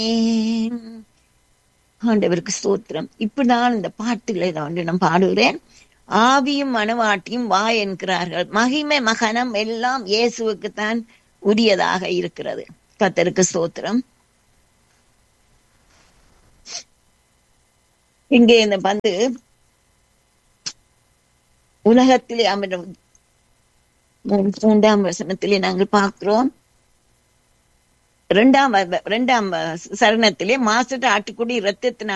ஆண்டவருக்கு ஸ்தோத்திரம் இப்படிதான் இந்த பாட்டுகளை தான் வந்து நான் பாடுகிறேன் ஆவியும் மனவாட்டியும் வா என்கிறார்கள் மகிமை மகனம் எல்லாம் இயேசுவுக்குத்தான் உரியதாக இருக்கிறது கத்தருக்கு ஸ்தோத்திரம் இங்கே இந்த பந்து உலகத்திலே அமரும் மூ- மூன்றாம் வசனத்திலே நாங்கள் பார்க்கிறோம் இரண்டாம் வ- இரண்டாம் சரணத்திலே மாசற்ற ஆட்டுக்குடி இரத்தத்தினால்